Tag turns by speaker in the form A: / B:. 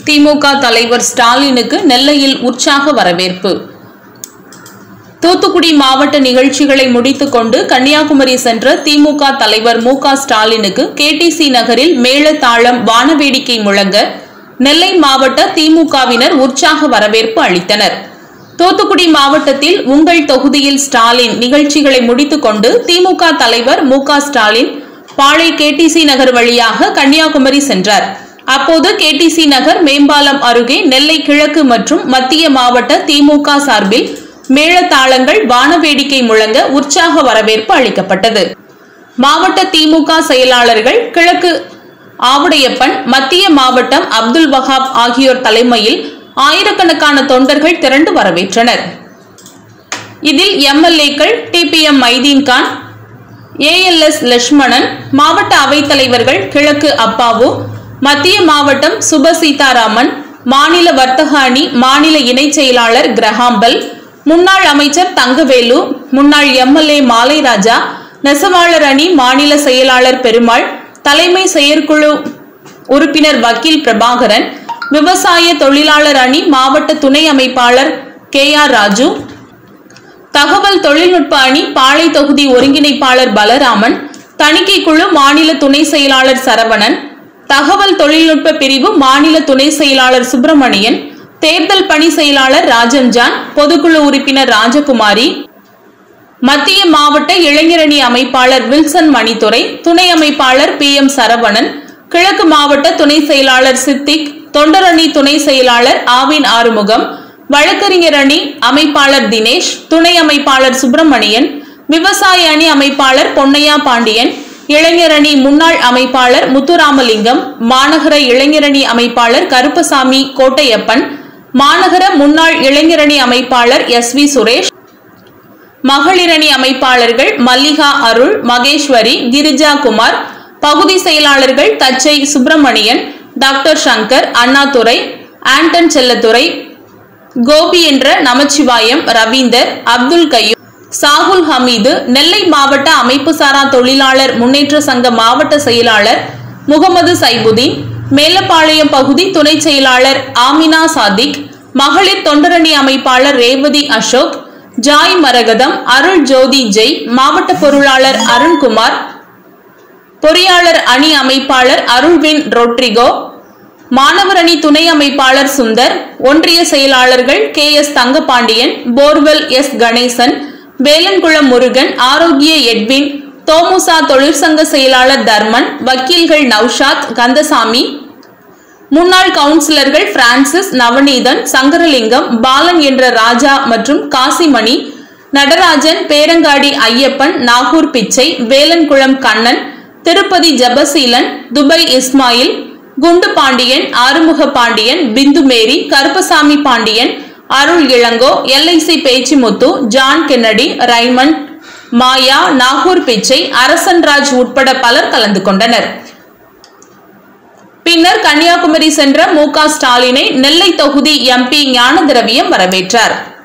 A: திமுக தலைவர் ஸ்டாலினுக்கு நெல்லையில் உற்சாக வரவேற்பு தூத்துக்குடி மாவட்ட நிகழ்ச்சிகளை முடித்துக்கொண்டு கன்னியாகுமரி சென்ற திமுக தலைவர் மு க ஸ்டாலினுக்கு கேடிசி நகரில் மேளதாளம் வானவேடிக்கை முழங்க நெல்லை மாவட்ட திமுகவினர் உற்சாக வரவேற்பு அளித்தனர் தூத்துக்குடி மாவட்டத்தில் உங்கள் தொகுதியில் ஸ்டாலின் நிகழ்ச்சிகளை முடித்துக்கொண்டு திமுக தலைவர் மு க ஸ்டாலின் பாளை கேடிசி நகர் வழியாக கன்னியாகுமரி சென்றார் அப்போது கேடிசி நகர் மேம்பாலம் அருகே நெல்லை கிழக்கு மற்றும் மத்திய மாவட்ட திமுக சார்பில் மேளதாளங்கள் வானவேடிக்கை முழங்க உற்சாக வரவேற்பு அளிக்கப்பட்டது மாவட்ட திமுக செயலாளர்கள் கிழக்கு ஆவுடையப்பன் மத்திய மாவட்டம் அப்துல் வஹாப் ஆகியோர் தலைமையில் ஆயிரக்கணக்கான தொண்டர்கள் திரண்டு வரவேற்றனர் இதில் எம்எல்ஏக்கள் டிபிஎம் மைதீன்கான் ஏஎல்எஸ் லட்சுமணன் மாவட்ட அவைத்தலைவர்கள் கிழக்கு அப்பாவு மத்திய மாவட்டம் சுப சீதாராமன் மாநில வர்த்தக அணி மாநில இணைச் செயலாளர் கிரஹாம்பல் முன்னாள் அமைச்சர் தங்கவேலு முன்னாள் எம்எல்ஏ மாலைராஜா நெசவாளர் அணி மாநில செயலாளர் பெருமாள் தலைமை செயற்குழு உறுப்பினர் வக்கீல் பிரபாகரன் விவசாய தொழிலாளர் அணி மாவட்ட துணை அமைப்பாளர் கே ஆர் ராஜு தகவல் தொழில்நுட்ப அணி பாளை தொகுதி ஒருங்கிணைப்பாளர் பலராமன் தணிக்கை குழு மாநில துணை செயலாளர் சரவணன் தகவல் தொழில்நுட்ப பிரிவு மாநில துணை செயலாளர் சுப்பிரமணியன் தேர்தல் பணி செயலாளர் ராஜன்ஜான் பொதுக்குழு உறுப்பினர் ராஜகுமாரி மத்திய மாவட்ட இளைஞரணி அமைப்பாளர் வில்சன் மணித்துறை துணை அமைப்பாளர் பி எம் சரவணன் கிழக்கு மாவட்ட துணை செயலாளர் சித்திக் தொண்டரணி துணை செயலாளர் ஆவின் ஆறுமுகம் வழக்கறிஞர் அணி அமைப்பாளர் தினேஷ் துணை அமைப்பாளர் சுப்பிரமணியன் விவசாய அணி அமைப்பாளர் பொன்னையா பாண்டியன் இளைஞரணி முன்னாள் அமைப்பாளர் முத்துராமலிங்கம் மாநகர இளைஞரணி அமைப்பாளர் கருப்பசாமி கோட்டையப்பன் மாநகர முன்னாள் இளைஞரணி அமைப்பாளர் எஸ் வி சுரேஷ் மகளிரணி அமைப்பாளர்கள் மல்லிகா அருள் மகேஸ்வரி கிரிஜா குமார் பகுதி செயலாளர்கள் தச்சை சுப்பிரமணியன் டாக்டர் சங்கர் அண்ணாதுரை ஆண்டன் செல்லத்துறை கோபி என்ற நமச்சிவாயம் ரவீந்தர் அப்துல் கையூம் சாகுல் ஹமீது நெல்லை மாவட்ட அமைப்புசாரா தொழிலாளர் முன்னேற்ற சங்க மாவட்ட செயலாளர் முகமது சைபுதீன் மேலப்பாளையம் பகுதி துணை செயலாளர் ஆமினா சாதிக் மகளிர் தொண்டரணி அமைப்பாளர் ரேவதி அசோக் ஜாய் மரகதம் அருள் ஜோதி ஜெய் மாவட்ட பொருளாளர் அருண்குமார் பொறியாளர் அணி அமைப்பாளர் அருள்வின் ரொட்ரிகோ மாணவர் அணி துணை அமைப்பாளர் சுந்தர் ஒன்றிய செயலாளர்கள் கே எஸ் தங்கபாண்டியன் போர்வெல் எஸ் கணேசன் வேலன்குளம் முருகன் ஆரோக்கிய எட்வின் தோமுசா தொழிற்சங்க செயலாளர் தர்மன் வக்கீல்கள் நௌஷாத் கந்தசாமி முன்னாள் கவுன்சிலர்கள் பிரான்சிஸ் நவநீதன் சங்கரலிங்கம் பாலன் என்ற ராஜா மற்றும் காசிமணி நடராஜன் பேரங்காடி ஐயப்பன் நாகூர் பிச்சை வேலன்குளம் Kannan Tirupati ஜபசீலன் Dubai Ismail Gundu Pandian Arumuga Pandian Bindu Mary Karuppasamy Pandian Arul Ilango LIC Pechimuthu John Kennedy Raymond Maya Nagore Pichai Arasanraj உட்பட பலர் கலந்து கொண்டனர் பின்னர் கன்னியாகுமரி சென்ற மு க ஸ்டாலினை நெல்லை தொகுதி எம்பி ஞான திரவியம் வரவேற்றார்